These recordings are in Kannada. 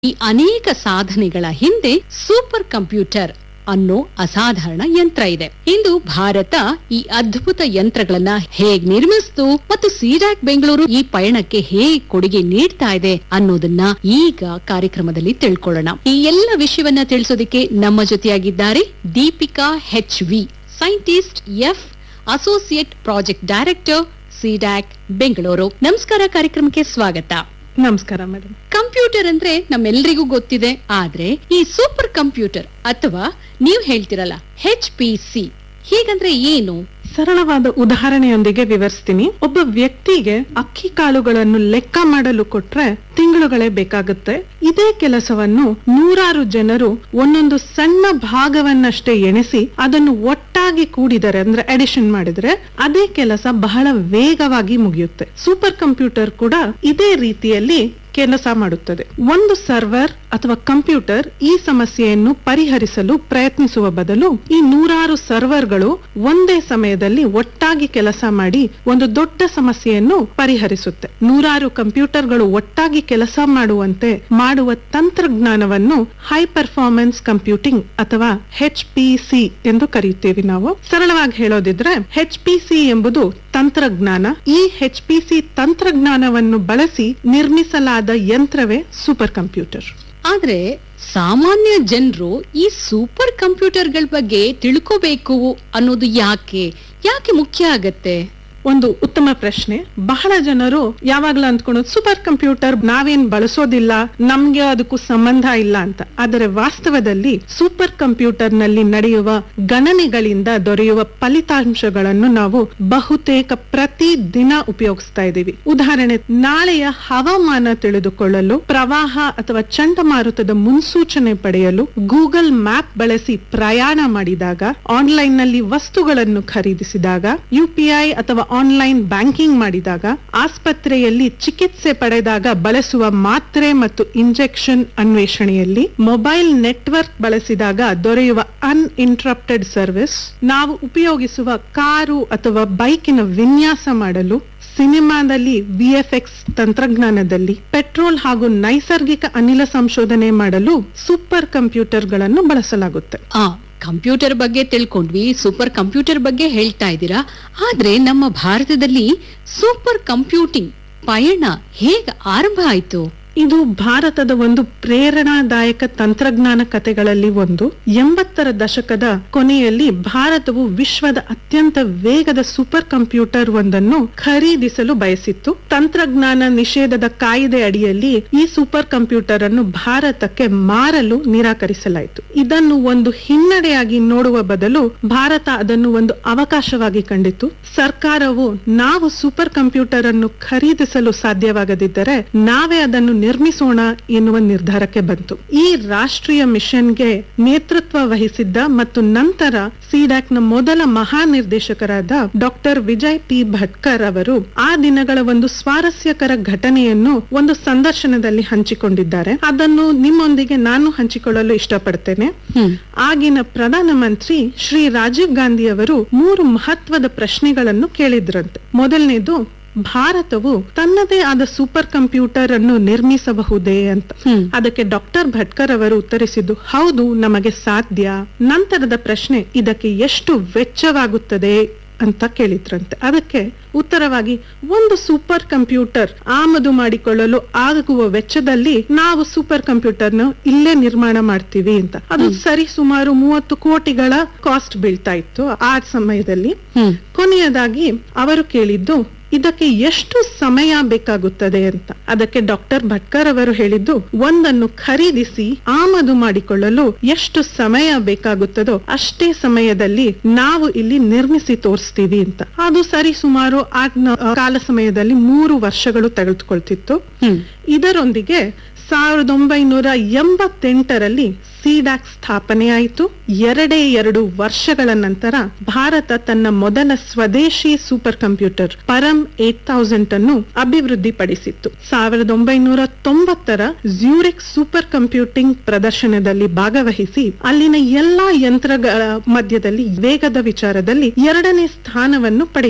ಈ ಅನೇಕ ಸಾಧನೆಗಳ ಹಿಂದೆ ಸೂಪರ್ ಕಂಪ್ಯೂಟರ್ ಅನ್ನೋ ಅಸಾಧಾರಣ ಯಂತ್ರ ಇದೆ ಇಂದು ಭಾರತ ಈ ಅದ್ಭುತ ಯಂತ್ರಗಳನ್ನ ಹೇಗ್ ನಿರ್ಮಿಸ್ತು ಮತ್ತು ಸಿರಾಕ್ ಬೆಂಗಳೂರು ಈ ಪಯಣಕ್ಕೆ ಹೇಗ್ ಕೊಡುಗೆ ನೀಡ್ತಾ ಇದೆ ಅನ್ನೋದನ್ನ ಈಗ ಕಾರ್ಯಕ್ರಮದಲ್ಲಿ ತಿಳ್ಕೊಳ್ಳೋಣ ಈ ಎಲ್ಲ ವಿಷಯವನ್ನ ತಿಳಿಸೋದಕ್ಕೆ ನಮ್ಮ ಜೊತೆಯಾಗಿದ್ದಾರೆ Deepika H V scientist F associate project director CDAC Bengaluru ನಮಸ್ಕಾರ ಕಾರ್ಯಕ್ರಮಕ್ಕೆ ಸ್ವಾಗತ ನಮಸ್ಕಾರ ಮೇಡಮ್ ಕಂಪ್ಯೂಟರ್ ಅಂದ್ರೆ ನಮ್ಮೆಲ್ರಿಗೂ ಗೊತ್ತಿದೆ ಆದ್ರೆ ಈ ಸೂಪರ್ ಕಂಪ್ಯೂಟರ್ ಅಥವಾ ನೀವ್ ಹೇಳ್ತಿರಲ್ಲ ಹೆಚ್ ಪಿ ಸಿ ಹೀಗಂದ್ರೆ ಏನು ಸರಳವಾದ ಉದಾಹರಣೆಯೊಂದಿಗೆ ವಿವರಿಸ್ತೀನಿ ಒಬ್ಬ ವ್ಯಕ್ತಿಗೆ ಅಕ್ಕಿ ಕಾಳುಗಳನ್ನು ಲೆಕ್ಕ ಮಾಡಲು ಕೊಟ್ರೆ ತಿಂಗಳುಗಳೇ ಬೇಕಾಗುತ್ತೆ ಇದೇ ಕೆಲಸವನ್ನು ನೂರಾರು ಜನರು ಒಂದೊಂದು ಸಣ್ಣ ಭಾಗವನ್ನಷ್ಟೇ ಎಣಿಸಿ ಅದನ್ನು ಒಟ್ಟಾಗಿ ಕೂಡಿದರೆ ಅಂದ್ರೆ ಅಡಿಷನ್ ಮಾಡಿದ್ರೆ ಅದೇ ಕೆಲಸ ಬಹಳ ವೇಗವಾಗಿ ಮುಗಿಯುತ್ತೆ ಸೂಪರ್ ಕಂಪ್ಯೂಟರ್ ಕೂಡ ಇದೇ ರೀತಿಯಲ್ಲಿ ಕೆಲಸ ಮಾಡುತ್ತದೆ ಒಂದು ಸರ್ವರ್ ಅಥವಾ ಕಂಪ್ಯೂಟರ್ ಈ ಸಮಸ್ಯೆಯನ್ನು ಪರಿಹರಿಸಲು ಪ್ರಯತ್ನಿಸುವ ಬದಲು ಈ ನೂರಾರು ಸರ್ವರ್ಗಳು ಒಂದೇ ಸಮಯದಲ್ಲಿ ಒಟ್ಟಾಗಿ ಕೆಲಸ ಮಾಡಿ ಒಂದು ದೊಡ್ಡ ಸಮಸ್ಯೆಯನ್ನು ಪರಿಹರಿಸುತ್ತೆ ನೂರಾರು ಕಂಪ್ಯೂಟರ್ಗಳು ಒಟ್ಟಾಗಿ ಕೆಲಸ ಮಾಡುವಂತೆ ಮಾಡುವ ತಂತ್ರಜ್ಞಾನವನ್ನು ಹೈ ಪರ್ಫಾರ್ಮೆನ್ಸ್ ಕಂಪ್ಯೂಟಿಂಗ್ ಅಥವಾ ಹೆಚ್ ಪಿ ಸಿ ಎಂದು ಕರೆಯುತ್ತೇವೆ ನಾವು ಸರಳವಾಗಿ ಹೇಳೋದಿದ್ರೆ ಹೆಚ್ ಪಿ ಸಿ ಎಂಬುದು ತಂತ್ರಜ್ಞಾನ ಈ ಹೆಚ್ ಪಿ ಸಿ ತಂತ್ರಜ್ಞಾನವನ್ನು ಬಳಸಿ ನಿರ್ಮಿಸಲಾದ ಯಂತ್ರವೇ ಸೂಪರ್ ಕಂಪ್ಯೂಟರ್ ಆದ್ರೆ ಸಾಮಾನ್ಯ ಜನರು ಈ ಸೂಪರ್ ಕಂಪ್ಯೂಟರ್ಗಳ ಬಗ್ಗೆ ತಿಳ್ಕೋಬೇಕು ಅನ್ನೋದು ಯಾಕೆ ಯಾಕೆ ಮುಖ್ಯ ಆಗತ್ತೆ ಒಂದು ಉತ್ತಮ ಪ್ರಶ್ನೆ ಬಹಳ ಜನರು ಯಾವಾಗ್ಲೂ ಅಂದ್ಕೊಳ್ಳೋದು ಸೂಪರ್ ಕಂಪ್ಯೂಟರ್ ನಾವೇನ್ ಬಳಸೋದಿಲ್ಲ ನಮ್ಗೆ ಅದಕ್ಕೂ ಸಂಬಂಧ ಇಲ್ಲ ಅಂತ ಆದರೆ ವಾಸ್ತವದಲ್ಲಿ ಸೂಪರ್ ಕಂಪ್ಯೂಟರ್ ನಲ್ಲಿ ನಡೆಯುವ ಗಣನೆಗಳಿಂದ ದೊರೆಯುವ ಫಲಿತಾಂಶಗಳನ್ನು ನಾವು ಬಹುತೇಕ ಪ್ರತಿ ದಿನ ಉಪಯೋಗಿಸ್ತಾ ಇದ್ದೀವಿ ಉದಾಹರಣೆ ನಾಳೆಯ ಹವಾಮಾನ ತಿಳಿದುಕೊಳ್ಳಲು ಪ್ರವಾಹ ಅಥವಾ ಚಂಡಮಾರುತದ ಮುನ್ಸೂಚನೆ ಪಡೆಯಲು ಗೂಗಲ್ ಮ್ಯಾಪ್ ಬಳಸಿ ಪ್ರಯಾಣ ಮಾಡಿದಾಗ ಆನ್ಲೈನ್ ನಲ್ಲಿ ವಸ್ತುಗಳನ್ನು ಖರೀದಿಸಿದಾಗ ಯುಪಿಐ ಅಥವಾ ಆನ್ಲೈನ್ ಬ್ಯಾಂಕಿಂಗ್ ಮಾಡಿದಾಗ ಆಸ್ಪತ್ರೆಯಲ್ಲಿ ಚಿಕಿತ್ಸೆ ಪಡೆದಾಗ ಬಳಸುವ ಮಾತ್ರೆ ಮತ್ತು ಇಂಜೆಕ್ಷನ್ ಅನ್ವೇಷಣೆಯಲ್ಲಿ ಮೊಬೈಲ್ ನೆಟ್ವರ್ಕ್ ಬಳಸಿದಾಗ ದೊರೆಯುವ ಅನ್ಇಂಟ್ರಪ್ಟೆಡ್ ಸರ್ವಿಸ್ ನಾವು ಉಪಯೋಗಿಸುವ ಕಾರು ಅಥವಾ ಬೈಕಿನ ವಿನ್ಯಾಸ ಮಾಡಲು ಸಿನಿಮಾದಲ್ಲಿ ವಿಎಫ್ಎಕ್ಸ್ ತಂತ್ರಜ್ಞಾನದಲ್ಲಿ ಪೆಟ್ರೋಲ್ ಹಾಗೂ ನೈಸರ್ಗಿಕ ಅನಿಲ ಸಂಶೋಧನೆ ಮಾಡಲು ಸೂಪರ್ ಕಂಪ್ಯೂಟರ್ಗಳನ್ನು ಬಳಸಲಾಗುತ್ತೆ ಆ ಕಂಪ್ಯೂಟರ್ ಬಗ್ಗೆ ತಿಳ್ಕೊಂಡ್ವಿ ಸೂಪರ್ ಕಂಪ್ಯೂಟರ್ ಬಗ್ಗೆ ಹೇಳ್ತಾ ಇದ್ದೀರಾ ಆದ್ರೆ ನಮ್ಮ ಭಾರತದಲ್ಲಿ ಸೂಪರ್ ಕಂಪ್ಯೂಟಿಂಗ್ ಪಯಣ ಹೇಗ ಆರಂಭ ಆಯ್ತು ಇದು ಭಾರತದ ಒಂದು ಪ್ರೇರಣಾದಾಯಕ ತಂತ್ರಜ್ಞಾನ ಕಥೆಗಳಲ್ಲಿ ಒಂದು ಎಂಬತ್ತರ ದಶಕದ ಕೊನೆಯಲ್ಲಿ ಭಾರತವು ವಿಶ್ವದ ಅತ್ಯಂತ ವೇಗದ ಸೂಪರ್ ಕಂಪ್ಯೂಟರ್ ಒಂದನ್ನು ಖರೀದಿಸಲು ಬಯಸಿತ್ತು ತಂತ್ರಜ್ಞಾನ ನಿಷೇಧದ ಕಾಯ್ದೆ ಅಡಿಯಲ್ಲಿ ಈ ಸೂಪರ್ ಕಂಪ್ಯೂಟರ್ ಅನ್ನು ಭಾರತಕ್ಕೆ ಮಾರಲು ನಿರಾಕರಿಸಲಾಯಿತು ಇದನ್ನು ಒಂದು ಹಿನ್ನಡೆಯಾಗಿ ನೋಡುವ ಬದಲು ಭಾರತ ಅದನ್ನು ಒಂದು ಅವಕಾಶವಾಗಿ ಕಂಡಿತು ಸರ್ಕಾರವು ನಾವು ಸೂಪರ್ ಕಂಪ್ಯೂಟರ್ ಅನ್ನು ಖರೀದಿಸಲು ಸಾಧ್ಯವಾಗದಿದ್ದರೆ ನಾವೇ ಅದನ್ನು ನಿರ್ಮಿಸೋಣ ಎನ್ನುವ ನಿರ್ಧಾರಕ್ಕೆ ಬಂತು ಈ ರಾಷ್ಟ್ರೀಯ ಮಿಷನ್ಗೆ ನೇತೃತ್ವ ವಹಿಸಿದ್ದ ಮತ್ತು ನಂತರ ಸಿಡ್ಯಾಕ್ ನ ಮೊದಲ ಮಹಾನಿರ್ದೇಶಕರಾದ ಡಾಕ್ಟರ್ ವಿಜಯ್ ಪಿ ಭಟ್ಕರ್ ಅವರು ಆ ದಿನಗಳ ಒಂದು ಸ್ವಾರಸ್ಯಕರ ಘಟನೆಯನ್ನು ಒಂದು ಸಂದರ್ಶನದಲ್ಲಿ ಹಂಚಿಕೊಂಡಿದ್ದಾರೆ ಅದನ್ನು ನಿಮ್ಮೊಂದಿಗೆ ನಾನು ಹಂಚಿಕೊಳ್ಳಲು ಇಷ್ಟಪಡ್ತೇನೆ ಹ್ಮ್ ಆಗಿನ ಪ್ರಧಾನಮಂತ್ರಿ ಶ್ರೀ ರಾಜೀವ್ ಗಾಂಧಿ ಅವರು ಮೂರು ಮಹತ್ವದ ಪ್ರಶ್ನೆಗಳನ್ನು ಕೇಳಿದ್ರಂತೆ ಮೊದಲನೇದು ಭಾರತವು ತನ್ನದೇ ಆದ ಸೂಪರ್ ಕಂಪ್ಯೂಟರ್ ಅನ್ನು ನಿರ್ಮಿಸಬಹುದೇ ಅಂತ ಹ್ಮ್ ಅದಕ್ಕೆ ಡಾಕ್ಟರ್ ಭಟ್ಕರ್ ಅವರು ಉತ್ತರಿಸಿದ್ದು ಹೌದು ನಮಗೆ ಸಾಧ್ಯ ನಂತರದ ಪ್ರಶ್ನೆ ಇದಕ್ಕೆ ಎಷ್ಟು ವೆಚ್ಚವಾಗುತ್ತದೆ ಅಂತ ಕೇಳಿದ್ರಂತೆ ಅದಕ್ಕೆ ಉತ್ತರವಾಗಿ ಒಂದು ಸೂಪರ್ ಕಂಪ್ಯೂಟರ್ ಆಮದು ಮಾಡಿಕೊಳ್ಳಲು ಆಗುವ ವೆಚ್ಚದಲ್ಲಿ ನಾವು ಸೂಪರ್ ಕಂಪ್ಯೂಟರ್ನ ಇಲ್ಲೇ ನಿರ್ಮಾಣ ಮಾಡ್ತೀವಿ ಅಂತ ಅದು ಸರಿ ಸುಮಾರು ಮೂವತ್ತು ಕೋಟಿಗಳ ಕಾಸ್ಟ್ ಬೀಳ್ತಾ ಇತ್ತು ಆ ಸಮಯದಲ್ಲಿ ಹ್ಮ್ ಕೊನೆಯದಾಗಿ ಅವರು ಕೇಳಿದ್ದು ಇದಕ್ಕೆ ಎಷ್ಟು ಸಮಯ ಬೇಕಾಗುತ್ತದೆ ಅಂತ ಅದಕ್ಕೆ ಡಾಕ್ಟರ್ ಭಟ್ಕರ್ ಅವರು ಹೇಳಿದ್ದು ಒಂದನ್ನು ಖರೀದಿಸಿ ಆಮದು ಮಾಡಿಕೊಳ್ಳಲು ಎಷ್ಟು ಸಮಯ ಬೇಕಾಗುತ್ತದೋ ಅಷ್ಟೇ ಸಮಯದಲ್ಲಿ ನಾವು ಇಲ್ಲಿ ನಿರ್ಮಿಸಿ ತೋರಿಸ್ತೀವಿ ಅಂತ ಅದು ಸರಿ ಸುಮಾರು ಆ ನ- ಕಾಲ ಸಮಯದಲ್ಲಿ ಮೂರು ವರ್ಷಗಳು ತೆಗೆದುಕೊಳ್ತಿತ್ತು ಹ್ಮ್ ಇದರೊಂದಿಗೆ ಸಾವಿರದ ಒಂಬೈನೂರ ಎಂಬತ್ತೆಂಟರಲ್ಲಿ ಸಿಡ್ಯಾಕ್ ಸ್ಥಾಪನೆಯಾಯಿತು ಎರಡೇ ಎರಡು ವರ್ಷಗಳ ನಂತರ ಭಾರತ ತನ್ನ ಮೊದಲ ಸ್ವದೇಶಿ super computer Param eight thousand ಅನ್ನು ಅಭಿವೃದ್ಧಿಪಡಿಸಿತ್ತು ಸಾವಿರದ ಒಂಬೈನೂರ ತೊಂಬತ್ತರ ಜ್ಯೂರಿಕ್ ಸೂಪರ್ ಕಂಪ್ಯೂಟಿಂಗ್ ಪ್ರದರ್ಶನದಲ್ಲಿ ಭಾಗವಹಿಸಿ ಅಲ್ಲಿನ ಎಲ್ಲಾ ಯಂತ್ರಗಳ ಮಧ್ಯದಲ್ಲಿ ವೇಗದ ವಿಚಾರದಲ್ಲಿ ಎರಡನೇ ಸ್ಥಾನವನ್ನು ಪಡೆಯಿತು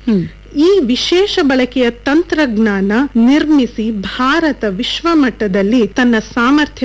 ಹ್ಮ್ ಈ ವಿಶೇಷ ಬಳಕೆಯ ತಂತ್ರಜ್ಞಾನ ನಿರ್ಮಿಸಿ ಭಾರತ ವಿಶ್ವ ಮಟ್ಟದಲ್ಲಿ ತನ್ನ ಸಾಮರ್ಥ್ಯ